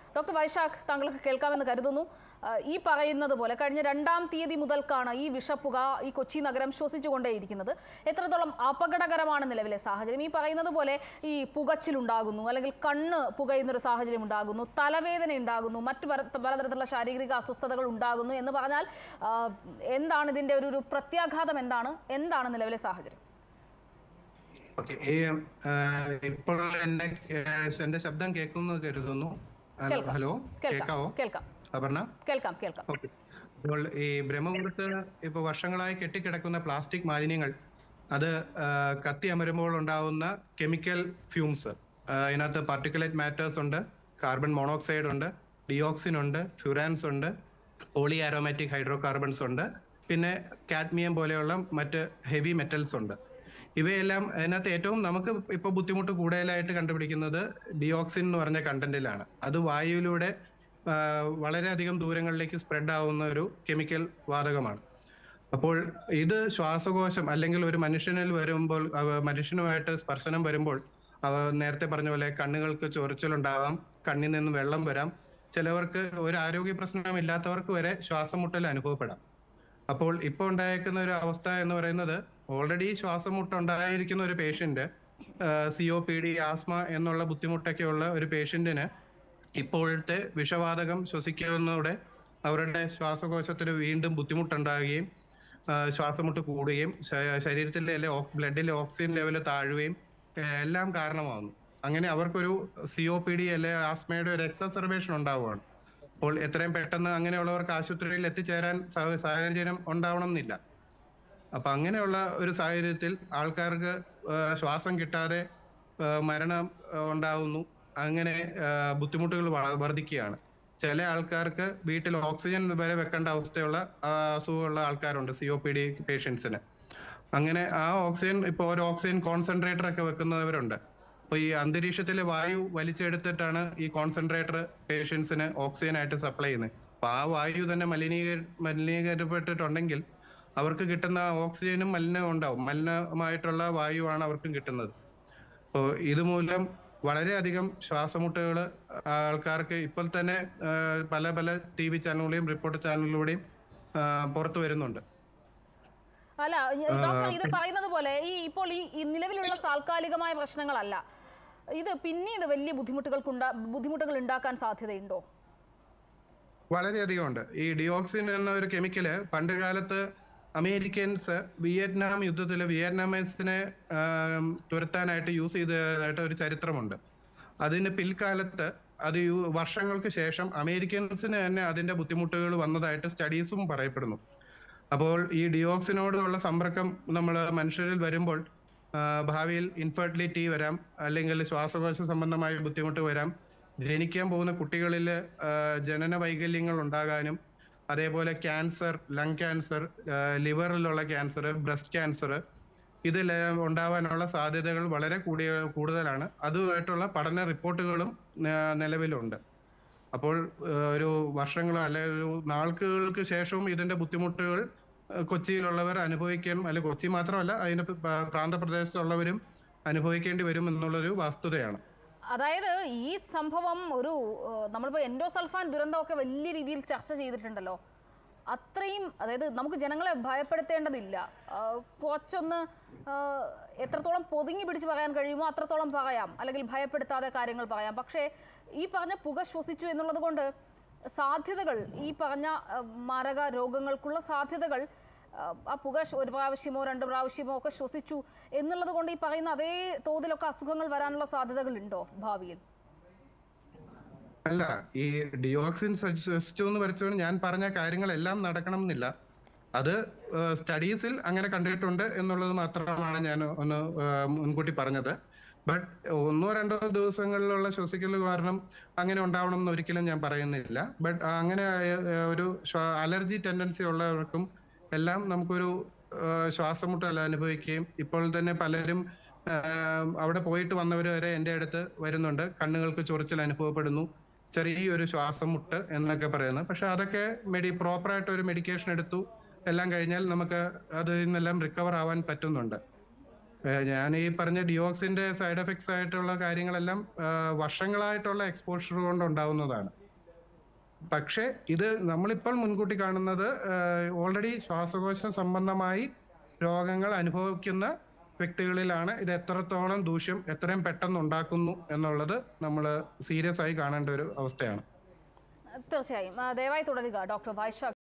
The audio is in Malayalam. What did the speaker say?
ഡോക്ടർ വൈശാഖ് താങ്കൾക്ക് കേൾക്കാമെന്ന് കരുതുന്നു ആ, ഈ പറയുന്നത് പോലെ കഴിഞ്ഞ രണ്ടാം തീയതി മുതൽക്കാണ് ഈ വിഷപ്പുക ഈ കൊച്ചി നഗരം ശ്വസിച്ചുകൊണ്ടേയിരിക്കുന്നത് എത്രത്തോളം അപകടകരമാണ് നിലവിലെ സാഹചര്യം ഈ പറയുന്നത് പോലെ ഈ പുകച്ചിലുണ്ടാകുന്നു അല്ലെങ്കിൽ കണ്ണ് പുകയുന്നൊരു സാഹചര്യം ഉണ്ടാകുന്നു തലവേദന ഉണ്ടാകുന്നു മറ്റു പല- പലതരത്തിലുള്ള ശാരീരിക അസ്വസ്ഥതകൾ ഉണ്ടാകുന്നു എന്ന് പറഞ്ഞാൽ ആ, എന്താണ് ഇതിന്റെ ഒരു ഒരു പ്രത്യാഘാതം എന്താണ് എന്താണ് നിലവിലെ സാഹചര്യം ഓക്കെ ഈ ആ, ഇപ്പോൾ എന്നെ ആ, എന്റെ ശബ്ദം കേൾക്കുന്നു കരുതുന്നു ഹലോ കേൾക്കാം. ഹലോ കേൾക്കാം കേൾക്കാവോ കേൾക്കാം അപർണ കേൾക്കാം കേൾക്കാം ഓക്കെ അപ്പോൾ ഈ ബ്രഹ്മപുരത്ത് ഇപ്പൊ വർഷങ്ങളായി കെട്ടിക്കിടക്കുന്ന പ്ലാസ്റ്റിക് മാലിന്യങ്ങൾ അത് ആ, കത്തി അമരുമ്പോൾ ഉണ്ടാവുന്ന കെമിക്കൽ ഫ്യൂംസ് അതിനകത്ത് പാർട്ടിക്കുലേറ്റ് മാറ്റേഴ്സ് ഉണ്ട് കാർബൺ മോണോക്സൈഡ് ഉണ്ട് ഡിയോക്സിൻ ഉണ്ട് ഫ്യൂറാൻസ് ഉണ്ട് പോളി ആരോമാറ്റിക് ഹൈഡ്രോ കാർബൺസ് ഉണ്ട് പിന്നെ കാഡ്മിയം പോലെയുള്ള മറ്റ് ഹെവി മെറ്റൽസ് ഉണ്ട് ഇവയെല്ലാം അതിനകത്ത് ഏറ്റവും നമുക്ക് ഇപ്പൊ ബുദ്ധിമുട്ട് കൂടുതലായിട്ട് കണ്ടുപിടിക്കുന്നത് ഡിയോക്സിൻ എന്ന് പറഞ്ഞ കണ്ടന്റിലാണ് അത് വായുവിലൂടെ ആ, വളരെയധികം ദൂരങ്ങളിലേക്ക് സ്പ്രെഡ് ആവുന്ന ഒരു കെമിക്കൽ വാതകമാണ് അപ്പോൾ ഇത് ശ്വാസകോശം അല്ലെങ്കിൽ ഒരു മനുഷ്യനിൽ വരുമ്പോൾ അവ- മനുഷ്യനുമായിട്ട് സ്പർശനം വരുമ്പോൾ അവ നേരത്തെ പറഞ്ഞ പോലെ കണ്ണുകൾക്ക് ചൊറിച്ചിലുണ്ടാവാം കണ്ണിൽ നിന്ന് വെള്ളം വരാം ചിലവർക്ക് ഒരു ആരോഗ്യ പ്രശ്നം ഇല്ലാത്തവർക്ക് വരെ ശ്വാസം മുട്ടൽ അനുഭവപ്പെടാം അപ്പോൾ ഇപ്പോൾ ഉണ്ടായിരിക്കുന്ന ഒരു അവസ്ഥ എന്ന് പറയുന്നത് ഓൾറെഡി ശ്വാസം മുട്ട് ഉണ്ടായിരിക്കുന്ന ഒരു patient C O P D asthma എന്നുള്ള ബുദ്ധിമുട്ടൊക്കെ ഉള്ള ഒരു പേഷ്യന്റിന് ഇപ്പോഴത്തെ വിഷവാതകം ശ്വസിക്കുന്നതോടെ അവരുടെ ശ്വാസകോശത്തിന് വീണ്ടും ബുദ്ധിമുട്ടുണ്ടാകുകയും ആ, ശ്വാസമുട്ട് കൂടുകയും ശ- ശരീരത്തിലെ ബ്ലഡിലെ ഓക്സിജൻ ലെവൽ താഴുകയും ഏ, എല്ലാം കാരണമാകുന്നു അങ്ങനെ അവർക്കൊരു സി ഒ പി ഡി അല്ലെ ആസ്മയുടെ ഒരു എക്സസർവേഷൻ ഉണ്ടാവുകയാണ് അപ്പോൾ എത്രയും പെട്ടെന്ന് അങ്ങനെയുള്ളവർക്ക് ആശുപത്രിയിൽ എത്തിച്ചേരാൻ സാഹ- സാഹചര്യം ഉണ്ടാവണം എന്നില്ല അപ്പൊ അങ്ങനെയുള്ള ഒരു സാഹചര്യത്തിൽ ആൾക്കാർക്ക് ആ, ശ്വാസം കിട്ടാതെ ആ, മരണം ആ, ഉണ്ടാവുന്നു അങ്ങനെ ആ, ബുദ്ധിമുട്ടുകൾ വ- വർദ്ധിക്കുകയാണ് ചില ആൾക്കാർക്ക് വീട്ടിൽ ഓക്സിജൻ വരെ വെക്കേണ്ട അവസ്ഥയുള്ള ആ, അസുഖമുള്ള ആൾക്കാരുണ്ട് സി ഒ പി ഡി പേഷ്യൻസിന് അങ്ങനെ ആ ഓക്സിജൻ ഇപ്പൊ ഒരു ഓക്സിജൻ കോൺസെൻട്രേറ്റർ ഒക്കെ വെക്കുന്നവരുണ്ട് അപ്പൊ ഈ അന്തരീക്ഷത്തിലെ വായു വലിച്ചെടുത്തിട്ടാണ് ഈ കോൺസെൻട്രേറ്റർ പേഷ്യൻസിന് ഓക്സിജൻ ആയിട്ട് സപ്ലൈ ചെയ്യുന്നത് അപ്പൊ ആ വായു തന്നെ മലിനീകര മലിനീകരിക്കപ്പെട്ടിട്ടുണ്ടെങ്കിൽ അവർക്ക് കിട്ടുന്ന ഓക്സിജനും മലിനം ഉണ്ടാവും മലിനമായിട്ടുള്ള വായുവാണ് അവർക്കും കിട്ടുന്നത് അപ്പോൾ ഇതുമൂലം വളരെയധികം ശ്വാസമുട്ടുകൾ ആൾക്കാർക്ക് ഇപ്പോൾ തന്നെ ആ, പല പല ടി വി ചാനലുകളെയും റിപ്പോർട്ട് ചാനലിലൂടെയും ആ, പുറത്തു വരുന്നുണ്ട് അല്ല ഈ- ഡോക്ടർ ഇത് പറയുന്നത് പോലെ ഈ ഇപ്പോൾ ഈ ഈ നിലവിലുള്ള താൽക്കാലികമായ പ്രശ്നങ്ങളല്ല ഇത് പിന്നീട് വലിയ ബുദ്ധിമുട്ടുകൾക്കുണ്ടാ ബുദ്ധിമുട്ടുകൾ ഉണ്ടാക്കാൻ സാധ്യതയുണ്ടോ വളരെയധികം ഉണ്ട് ഈ ഡിയോക്സിൻ എന്ന ഒരു കെമിക്കല് പണ്ട് കാലത്ത് അമേരിക്കൻസ് വിയറ്റ്നാം യുദ്ധത്തിൽ വിയറ്റ്നാമീസിനെ ആം, തുരത്താനായിട്ട് യൂസ് ചെയ്തതായിട്ട് ഒരു ചരിത്രമുണ്ട് അതിന് പിൽക്കാലത്ത് അത് യു- വർഷങ്ങൾക്ക് ശേഷം അമേരിക്കൻസിന് തന്നെ അതിന്റെ ബുദ്ധിമുട്ടുകൾ വന്നതായിട്ട് സ്റ്റഡീസും പറയപ്പെടുന്നു അപ്പോൾ ഈ ഡിയോക്സിനോടുള്ള സമ്പർക്കം നമ്മൾ മനുഷ്യരിൽ വരുമ്പോൾ ആ, ഭാവിയിൽ ഇൻഫെർട്ടിലിറ്റി വരാം അല്ലെങ്കിൽ ശ്വാസകോശ സംബന്ധമായ ബുദ്ധിമുട്ട് വരാം ജനിക്കാൻ പോകുന്ന കുട്ടികളിൽ ജനന വൈകല്യങ്ങൾ ഉണ്ടാകാനും അതേപോലെ ക്യാൻസർ ലങ് ക്യാൻസർ ലിവറിലുള്ള ക്യാൻസർ ബ്രസ്റ്റ് ക്യാൻസർ ഇതെല്ലാം ഉണ്ടാവാനുള്ള സാധ്യതകൾ വളരെ കൂടിയ കൂടുതലാണ് അതുമായിട്ടുള്ള പഠന റിപ്പോർട്ടുകളും ആ, നിലവിലുണ്ട് അപ്പോൾ ആ, ഒരു വർഷങ്ങളോ അല്ലെങ്കിൽ ഒരു നാൾക്കുകൾക്ക് ശേഷവും ഇതിന്റെ ബുദ്ധിമുട്ടുകൾ ആ, കൊച്ചിയിലുള്ളവർ അനുഭവിക്കാൻ അല്ലെ കൊച്ചി മാത്രമല്ല അതിന് പ- പ്രാന്തപ്രദേശത്തുള്ളവരും അനുഭവിക്കേണ്ടി വരും എന്നുള്ളൊരു വസ്തുതയാണ് അതായത് ഈ സംഭവം ഒരു ഏഹ്, നമ്മളിപ്പോൾ എൻഡോസൾഫാൻ ദുരന്തമൊക്കെ വലിയ രീതിയിൽ ചർച്ച ചെയ്തിട്ടുണ്ടല്ലോ അത്രയും അതായത് നമുക്ക് ജനങ്ങളെ ഭയപ്പെടുത്തേണ്ടതില്ല ആഹ് കുറച്ചൊന്ന് ആഹ് എത്രത്തോളം പൊതുങ്ങി പിടിച്ച് പറയാൻ കഴിയുമോ അത്രത്തോളം പറയാം അല്ലെങ്കിൽ ഭയപ്പെടുത്താതെ കാര്യങ്ങൾ പറയാം പക്ഷേ ഈ പറഞ്ഞ പുക ശ്വസിച്ചു എന്നുള്ളത് കൊണ്ട് സാധ്യതകൾ ഈ പറഞ്ഞ ആഹ് മാരക രോഗങ്ങൾക്കുള്ള സാധ്യതകൾ ആഹ് ആ പുക ശ്വ- ഒരു പ്രാവശ്യമോ രണ്ട് പ്രാവശ്യമോ ഒക്കെ ശ്വസിച്ചു എന്നുള്ളത് കൊണ്ട് ഈ പറയുന്ന അതേ തോതിലൊക്കെ അസുഖങ്ങൾ വരാനുള്ള സാധ്യതകൾ ഉണ്ടോ ഭാവിയിൽ അല്ല ഈ ഡിയോക്സിൻ സജസ്റ്റ് എന്ന് വരച്ചുകൊണ്ട് ഞാൻ പറഞ്ഞ കാര്യങ്ങളെല്ലാം നടക്കണം എന്നില്ല അത് സ്റ്റഡീസിൽ അങ്ങനെ കണ്ടിട്ടുണ്ട് എന്നുള്ളത് മാത്രമാണ് ഞാൻ ഒന്ന് ആ, മുൻകൂട്ടി പറഞ്ഞത് ബട്ട് ഒന്നോ രണ്ടോ ദിവസങ്ങളിലുള്ള ശ്വസിക്കൽ കാരണം അങ്ങനെ ഉണ്ടാവണം എന്ന് ഒരിക്കലും ഞാൻ പറയുന്നില്ല ബട്ട് അങ്ങനെ ആ, ഒരു അലർജി ടെൻഡൻസി ഉള്ളവർക്കും എല്ലാം നമുക്കൊരു ആ, ശ്വാസമുട്ടൽ അനുഭവിക്കുകയും ഇപ്പോൾ തന്നെ പലരും ആ, അവിടെ പോയിട്ട് വന്നവർ വരെ എൻ്റെ അടുത്ത് വരുന്നുണ്ട് കണ്ണുകൾക്ക് ചൊറിച്ചിൽ അനുഭവപ്പെടുന്നു ചെറിയൊരു ശ്വാസം മുട്ട് എന്നൊക്കെ പറയുന്നത് പക്ഷെ അതൊക്കെ മെഡി പ്രോപ്പറായിട്ട് ഒരു മെഡിക്കേഷൻ എടുത്തു എല്ലാം കഴിഞ്ഞാൽ നമുക്ക് അതിൽ നിന്നെല്ലാം റിക്കവർ ആവാൻ പറ്റുന്നുണ്ട് ഏഹ് ഞാൻ ഈ പറഞ്ഞ ഡിയോക്സിന്റെ സൈഡ് എഫക്ട്സ് ആയിട്ടുള്ള കാര്യങ്ങളെല്ലാം ആഹ് വർഷങ്ങളായിട്ടുള്ള എക്സ്പോഷർ കൊണ്ട് ഉണ്ടാവുന്നതാണ് പക്ഷേ ഇത് നമ്മളിപ്പോൾ മുൻകൂട്ടി കാണുന്നത് ഓൾറെഡി ശ്വാസകോശ സംബന്ധമായി രോഗങ്ങൾ അനുഭവിക്കുന്ന വ്യക്തികളിലാണ് ഇത് എത്രത്തോളം ദൂഷ്യം എത്രയും പെട്ടെന്ന് ഉണ്ടാക്കുന്നു എന്നുള്ളത് നമ്മൾ സീരിയസ് ആയി കാണേണ്ട ഒരു അവസ്ഥയാണ് തീർച്ചയായും ആ, ദയവായി തുടരുക ഡോക്ടർ വൈശാഖ്